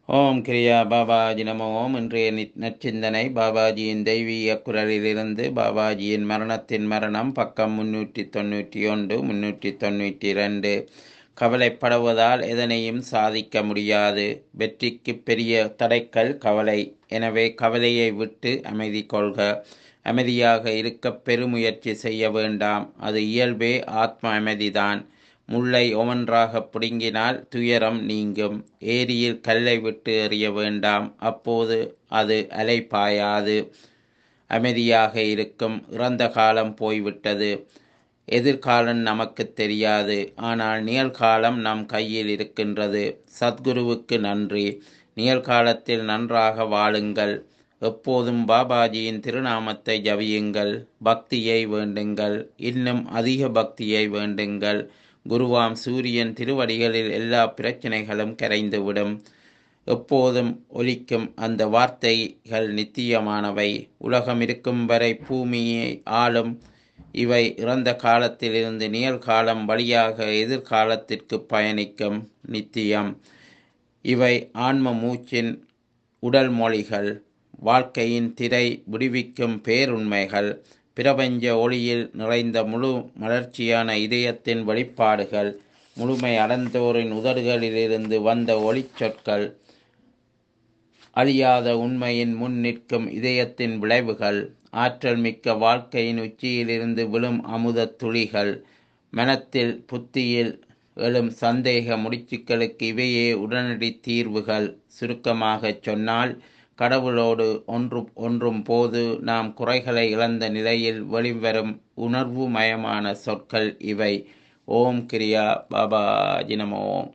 ஓம் கிரியா பாபாஜி நம ஓம் இன்றைய நி- நற்சிந்தனை பாபாஜியின் தெய்வீக குரலிலிருந்து பாபாஜியின் மரணத்தின் மரணம் பக்கம் முன்னூற்றி தொண்ணூற்றி ஒன்று முன்னூற்றி தொண்ணூற்றி ரெண்டு கவலைப்படுவதால் எதனையும் சாதிக்க முடியாது வெற்றிக்கு பெரிய தடைக்கல் கவலை எனவே கவலையை விட்டு அமைதி கொள்க அமைதியாக இருக்க பெருமுயற்சி செய்ய வேண்டாம் அது இயல்பே ஆத்ம அமைதிதான் முள்ளை ஒவ்வொன்றாக பிடுங்கினால் துயரம் நீங்கும் ஏரியில் கல்லை விட்டு எறிய வேண்டாம் அப்போது அது அலை பாயாது அமைதியாக இருக்கும் இறந்த காலம் போய்விட்டது எதிர்காலம் நமக்கு தெரியாது ஆனால் நிகழ்காலம் நம் கையில் இருக்கின்றது சத்குருவுக்கு நன்றி நிகழ்காலத்தில் நன்றாக வாழுங்கள் எப்போதும் பாபாஜியின் திருநாமத்தை ஜபியுங்கள் பக்தியை வேண்டுங்கள் இன்னும் அதிக பக்தியை வேண்டுங்கள் குருவாம் சூரியன் திருவடிகளில் எல்லா பிரச்சனைகளும் கரைந்துவிடும் எப்போதும் ஒலிக்கும் அந்த வார்த்தைகள் நித்தியமானவை உலகம் இருக்கும் வரை பூமியை ஆளும் இவை இறந்த காலத்திலிருந்து நிகழ்காலம் வழியாக எதிர்காலத்திற்கு பயணிக்கும் நித்தியம் இவை ஆன்ம மூச்சின் உடல் மொழிகள் வாழ்க்கையின் திரை விடுவிக்கும் பேருண்மைகள் பிரபஞ்ச ஒளியில் நிறைந்த முழு மலர்ச்சியான இதயத்தின் வெளிப்பாடுகள் முழுமை அடைந்தோரின் உதடுகளிலிருந்து வந்த ஒளிச் சொற்கள் அழியாத உண்மையின் முன் நிற்கும் இதயத்தின் விளைவுகள் ஆற்றல் மிக்க வாழ்க்கையின் உச்சியிலிருந்து விழும் அமுதத் துளிகள் மனத்தில் புத்தியில் எழும் சந்தேக முடிச்சுக்களுக்கு இவையே உடனடி தீர்வுகள் சுருக்கமாகச் சொன்னால் கடவுளோடு ஒன்று ஒன்றும் போது நாம் குறைகளை இழந்த நிலையில் வெளிவரும் உணர்வுமயமான சொற்கள் இவை ஓம் கிரியா பாபா ஜினமோ